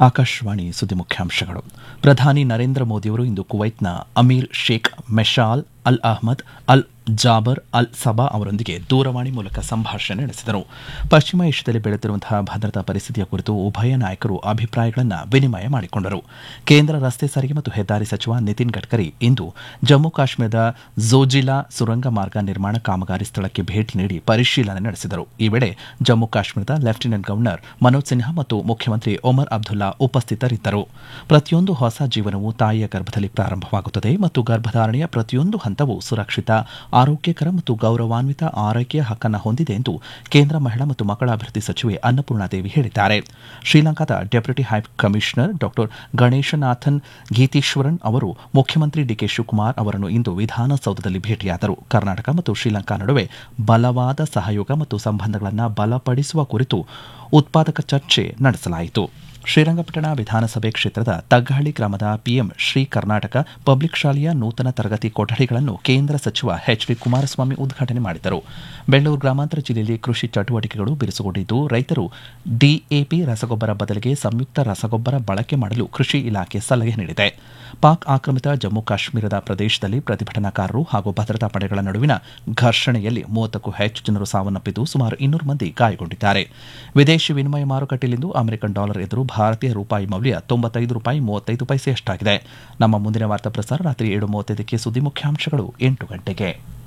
ಆಕಾಶವಾಣಿ ಸುದ್ದಿ ಮುಖ್ಯಾಂಶಗಳು ಪ್ರಧಾನಿ ನರೇಂದ್ರ ಮೋದಿಯವರು ಇಂದು ಕುವೈತ್ನ ಅಮೀರ್ ಶೇಖ್ ಮೆಶಾಲ್ ಅಲ್ ಅಹ್ಮದ್ ಅಲ್ ಜಾಬರ್ ಅಲ್ ಸಬಾ ಅವರೊಂದಿಗೆ ದೂರವಾಣಿ ಮೂಲಕ ಸಂಭಾಷಣೆ ನಡೆಸಿದರು ಪಶ್ಚಿಮ ಏಷ್ಯಾದಲ್ಲಿ ಬೆಳೆಯುತ್ತಿರುವಂತಹ ಭದ್ರತಾ ಪರಿಸ್ಥಿತಿಯ ಕುರಿತು ಉಭಯ ನಾಯಕರು ಅಭಿಪ್ರಾಯಗಳನ್ನು ವಿನಿಮಯ ಮಾಡಿಕೊಂಡರು ಕೇಂದ್ರ ರಸ್ತೆ ಸಾರಿಗೆ ಮತ್ತು ಹೆದ್ದಾರಿ ಸಚಿವ ನಿತಿನ್ ಗಡ್ಕರಿ ಇಂದು ಜಮ್ಮು ಕಾಶ್ಮೀರದ ಝೋಜಿಲಾ ಸುರಂಗ ಮಾರ್ಗ ನಿರ್ಮಾಣ ಕಾಮಗಾರಿ ಸ್ಥಳಕ್ಕೆ ಭೇಟಿ ನೀಡಿ ಪರಿಶೀಲನೆ ನಡೆಸಿದರು ಈ ವೇಳೆ ಜಮ್ಮು ಕಾಶ್ಮೀರದ ಲೆಫ್ಟಿನೆಂಟ್ ಗವರ್ನರ್ ಮನೋಜ್ ಸಿನ್ಹಾ ಮತ್ತು ಮುಖ್ಯಮಂತ್ರಿ ಒಮರ್ ಅಬ್ದುಲ್ಲಾ ಉಪಸ್ಥಿತರಿದ್ದರು ಪ್ರತಿಯೊಂದು ಹೊಸ ಜೀವನವು ತಾಯಿಯ ಗರ್ಭದಲ್ಲಿ ಪ್ರಾರಂಭವಾಗುತ್ತದೆ ಮತ್ತು ಗರ್ಭಧಾರಣೆಯ ಪ್ರತಿಯೊಂದು ಹಂತವು ಸುರಕ್ಷಿತ ಆರೋಗ್ಯಕರ ಮತ್ತು ಗೌರವಾನ್ವಿತ ಆರೈಕೆಯ ಹಕ್ಕನ್ನು ಹೊಂದಿದೆ ಎಂದು ಕೇಂದ್ರ ಮಹಿಳಾ ಮತ್ತು ಮಕ್ಕಳ ಅಭಿವೃದ್ಧಿ ಸಚಿವೆ ಅನ್ನಪೂರ್ಣಾದೇವಿ ಹೇಳಿದ್ದಾರೆ ಶ್ರೀಲಂಕಾದ ಡೆಪ್ಯೂಟಿ ಹೈ ಕಮಿಷನರ್ ಡಾ ಗಣೇಶನಾಥನ್ ಗೀತೀಶ್ವರನ್ ಅವರು ಮುಖ್ಯಮಂತ್ರಿ ಡಿಕೆ ಶಿವಕುಮಾರ್ ಅವರನ್ನು ಇಂದು ವಿಧಾನಸೌಧದಲ್ಲಿ ಭೇಟಿಯಾದರು ಕರ್ನಾಟಕ ಮತ್ತು ಶ್ರೀಲಂಕಾ ನಡುವೆ ಬಲವಾದ ಸಹಯೋಗ ಮತ್ತು ಸಂಬಂಧಗಳನ್ನು ಬಲಪಡಿಸುವ ಕುರಿತು ಉತ್ಪಾದಕ ಚರ್ಚೆ ನಡೆಸಲಾಯಿತು ಶ್ರೀರಂಗಪಟ್ಟಣ ವಿಧಾನಸಭೆ ಕ್ಷೇತ್ರದ ತಗ್ಗಹಳ್ಳಿ ಗ್ರಾಮದ ಪಿಎಂ ಶ್ರೀ ಕರ್ನಾಟಕ ಪಬ್ಲಿಕ್ ಶಾಲೆಯ ನೂತನ ತರಗತಿ ಕೊಠಡಿಗಳನ್ನು ಕೇಂದ್ರ ಸಚಿವ ಎಚ್ ಡಿ ಕುಮಾರಸ್ವಾಮಿ ಉದ್ಘಾಟನೆ ಮಾಡಿದರು ಬೆಂಗಳೂರು ಗ್ರಾಮಾಂತರ ಜಿಲ್ಲೆಯಲ್ಲಿ ಕೃಷಿ ಚಟುವಟಿಕೆಗಳು ಬಿರುಸುಗೊಂಡಿದ್ದು ರೈತರು ಡಿಎಪಿ ರಸಗೊಬ್ಬರ ಬದಲಿಗೆ ಸಂಯುಕ್ತ ರಸಗೊಬ್ಬರ ಬಳಕೆ ಮಾಡಲು ಕೃಷಿ ಇಲಾಖೆ ಸಲಹೆ ನೀಡಿದೆ ಪಾಕ್ ಆಕ್ರಮಿತ ಜಮ್ಮು ಕಾಶ್ಮೀರದ ಪ್ರದೇಶದಲ್ಲಿ ಪ್ರತಿಭಟನಾಕಾರರು ಹಾಗೂ ಭದ್ರತಾ ಪಡೆಗಳ ನಡುವಿನ ಘರ್ಷಣೆಯಲ್ಲಿ ಮೂವತ್ತಕ್ಕೂ ಹೆಚ್ಚು ಜನರು ಸಾವನ್ನಪ್ಪಿದ್ದು ಸುಮಾರು ಇನ್ನೂರು ಮಂದಿ ಗಾಯಗೊಂಡಿದ್ದಾರೆ ವಿದೇಶಿ ವಿನಿಮಯ ಮಾರುಕಟ್ಟೆಯಲ್ಲಿಂದು ಅಮೆರಿಕನ್ ಡಾಲರ್ ಎದುರು ಭಾರತೀಯ ರೂಪಾಯಿ ಮೌಲ್ಯ ತೊಂಬತ್ತೈದು ರೂಪಾಯಿ ಮೂವತ್ತೈದು ಪೈಸೆಯಷ್ಟಾಗಿದೆ ನಮ್ಮ ಮುಂದಿನ ವಾರ್ತಾ ಪ್ರಸಾರ ರಾತ್ರಿ ಏಳು ಮೂವತ್ತೈದಕ್ಕೆ ಸುದ್ದಿ ಮುಖ್ಯಾಂಶಗಳು ಎಂಟು ಗಂಟೆಗೆ